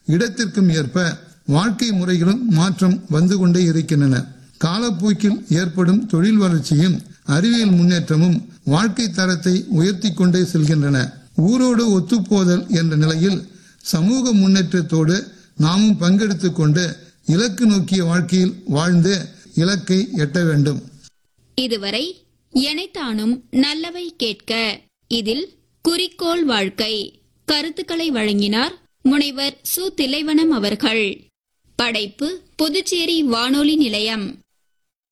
இடத்திற்கும் ஏற்ப வாழ்க்கை முறைகளும் மாற்றம் வந்து கொண்டே இருக்கின்றன காலப்போக்கில் ஏற்படும் தொழில் வளர்ச்சியும் அறிவியல் முன்னேற்றமும் வாழ்க்கை தரத்தை உயர்த்தி கொண்டே செல்கின்றன ஊரோடு ஒத்துப்போதல் என்ற நிலையில் சமூக முன்னேற்றத்தோடு நாமும் பங்கெடுத்துக் கொண்டு இலக்கு நோக்கிய வாழ்க்கையில் வாழ்ந்து இலக்கை எட்ட வேண்டும் இதுவரை எனைத்தானும் நல்லவை கேட்க இதில் குறிக்கோள் வாழ்க்கை கருத்துக்களை வழங்கினார் முனைவர் சு திலைவனம் அவர்கள் படைப்பு புதுச்சேரி வானொலி நிலையம்